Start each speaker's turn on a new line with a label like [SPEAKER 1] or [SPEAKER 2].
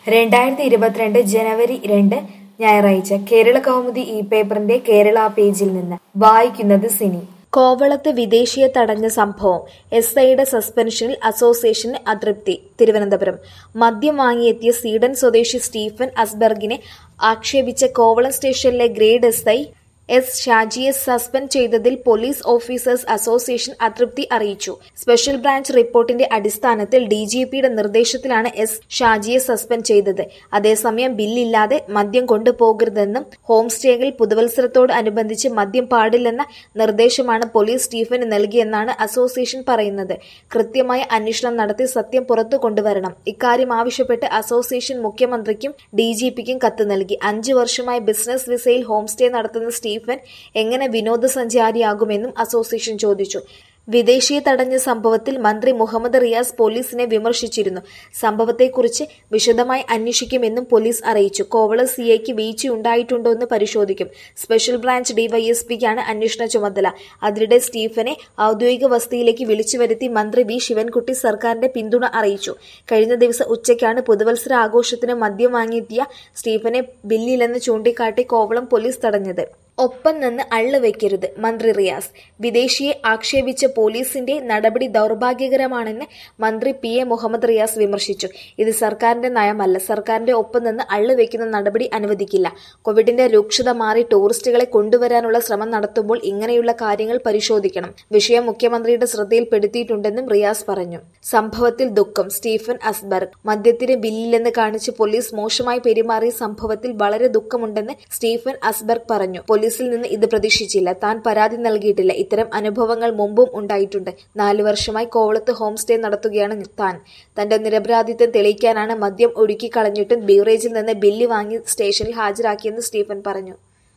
[SPEAKER 1] രണ്ടായിരത്തി ഇരുപത്തിരണ്ട് ജനുവരി രണ്ട് ഞായറാഴ്ച കേരള കൗമുദി ഈ പേപ്പറിന്റെ കേരള പേജിൽ നിന്ന് വായിക്കുന്നത് സിനി കോവളത്ത് വിദേശിയെ തടഞ്ഞ സംഭവം എസ് ഐയുടെ സസ്പെൻഷനിൽ അസോസിയേഷന് അതൃപ്തി തിരുവനന്തപുരം മദ്യം വാങ്ങിയെത്തിയ സ്വീഡൻ സ്വദേശി സ്റ്റീഫൻ അസ്ബർഗിനെ ആക്ഷേപിച്ച കോവളം സ്റ്റേഷനിലെ ഗ്രേഡ് എസ് ഐ എസ് ഷാജിയെ സസ്പെൻഡ് ചെയ്തതിൽ പോലീസ് ഓഫീസേഴ്സ് അസോസിയേഷൻ അതൃപ്തി അറിയിച്ചു സ്പെഷ്യൽ ബ്രാഞ്ച് റിപ്പോർട്ടിന്റെ അടിസ്ഥാനത്തിൽ ഡിജിപിയുടെ നിർദ്ദേശത്തിലാണ് എസ് ഷാജിയെ സസ്പെൻഡ് ചെയ്തത് അതേസമയം ബില്ലില്ലാതെ മദ്യം കൊണ്ടുപോകരുതെന്നും ഹോം സ്റ്റേയിൽ പുതുവത്സരത്തോട് അനുബന്ധിച്ച് മദ്യം പാടില്ലെന്ന നിർദ്ദേശമാണ് പോലീസ് സ്റ്റീഫന് നൽകിയെന്നാണ് അസോസിയേഷൻ പറയുന്നത് കൃത്യമായ അന്വേഷണം നടത്തി സത്യം പുറത്തു കൊണ്ടുവരണം ഇക്കാര്യം ആവശ്യപ്പെട്ട് അസോസിയേഷൻ മുഖ്യമന്ത്രിക്കും ഡിജിപിക്കും കത്ത് നൽകി അഞ്ചു വർഷമായി ബിസിനസ് വിസയിൽ ഹോം സ്റ്റേ നടത്തുന്ന സ്റ്റീഫൻ എങ്ങനെ വിനോദസഞ്ചാരിയാകുമെന്നും അസോസിയേഷൻ ചോദിച്ചു വിദേശിയെ തടഞ്ഞ സംഭവത്തിൽ മന്ത്രി മുഹമ്മദ് റിയാസ് പോലീസിനെ വിമർശിച്ചിരുന്നു സംഭവത്തെക്കുറിച്ച് വിശദമായി അന്വേഷിക്കുമെന്നും പോലീസ് അറിയിച്ചു കോവള സിഐക്ക് വീഴ്ചയുണ്ടായിട്ടുണ്ടോ എന്ന് പരിശോധിക്കും സ്പെഷ്യൽ ബ്രാഞ്ച് ഡിവൈഎസ്പിക്കാണ് അന്വേഷണ ചുമതല അതിനിടെ സ്റ്റീഫനെ ഔദ്യോഗിക വസതിയിലേക്ക് വിളിച്ചു വരുത്തി മന്ത്രി വി ശിവൻകുട്ടി സർക്കാരിന്റെ പിന്തുണ അറിയിച്ചു കഴിഞ്ഞ ദിവസം ഉച്ചയ്ക്കാണ് പുതുവത്സര ആഘോഷത്തിന് മദ്യം വാങ്ങിയെത്തിയ സ്റ്റീഫനെ ബില്ലില്ലെന്ന് ചൂണ്ടിക്കാട്ടി കോവളം പോലീസ് തടഞ്ഞത് ഒപ്പം നിന്ന് അള്ളു വെക്കരുത് മന്ത്രി റിയാസ് വിദേശിയെ ആക്ഷേപിച്ച പോലീസിന്റെ നടപടി ദൗർഭാഗ്യകരമാണെന്ന് മന്ത്രി പി എ മുഹമ്മദ് റിയാസ് വിമർശിച്ചു ഇത് സർക്കാരിന്റെ നയമല്ല സർക്കാരിന്റെ ഒപ്പം നിന്ന് അള്ളു വെക്കുന്ന നടപടി അനുവദിക്കില്ല കോവിഡിന്റെ രൂക്ഷത മാറി ടൂറിസ്റ്റുകളെ കൊണ്ടുവരാനുള്ള ശ്രമം നടത്തുമ്പോൾ ഇങ്ങനെയുള്ള കാര്യങ്ങൾ പരിശോധിക്കണം വിഷയം മുഖ്യമന്ത്രിയുടെ ശ്രദ്ധയിൽപ്പെടുത്തിയിട്ടുണ്ടെന്നും റിയാസ് പറഞ്ഞു സംഭവത്തിൽ ദുഃഖം സ്റ്റീഫൻ അസ്ബർഗ് മദ്യത്തിന് ബില്ലില്ലെന്ന് കാണിച്ച് പോലീസ് മോശമായി പെരുമാറിയ സംഭവത്തിൽ വളരെ ദുഃഖമുണ്ടെന്ന് സ്റ്റീഫൻ അസ്ബർഗ് പറഞ്ഞു പോലീസിൽ നിന്ന് ഇത് പ്രതീക്ഷിച്ചില്ല താൻ പരാതി നൽകിയിട്ടില്ല ഇത്തരം അനുഭവങ്ങൾ മുമ്പും ഉണ്ടായിട്ടുണ്ട് നാലു വർഷമായി കോവളത്ത് ഹോം സ്റ്റേ നടത്തുകയാണ് താൻ തന്റെ നിരപരാധിത്വം തെളിയിക്കാനാണ് മദ്യം ഒഴുക്കി കളഞ്ഞിട്ടും ബീവറേജിൽ നിന്ന് ബില്ല് വാങ്ങി സ്റ്റേഷനിൽ ഹാജരാക്കിയെന്ന് സ്റ്റീഫൻ പറഞ്ഞു